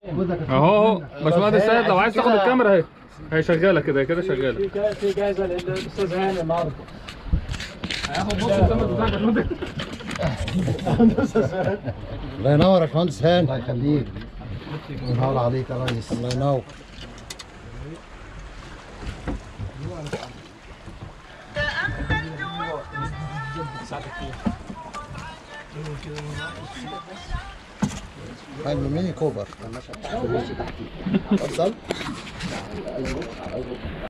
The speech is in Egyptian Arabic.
اهو اهو باشمهندس سيد لو عايز تاخد الكاميرا اهي هي شغاله كده كده شغاله في جا- في جايزه للاستاذ هاني النهارده هياخد نص الكاميرا بتاعك يا فندم. الله ينور يا باشمهندس هاني الله يخليك الله ينور عليك يا ريس الله ينور حلو ميني كوبر اتفضل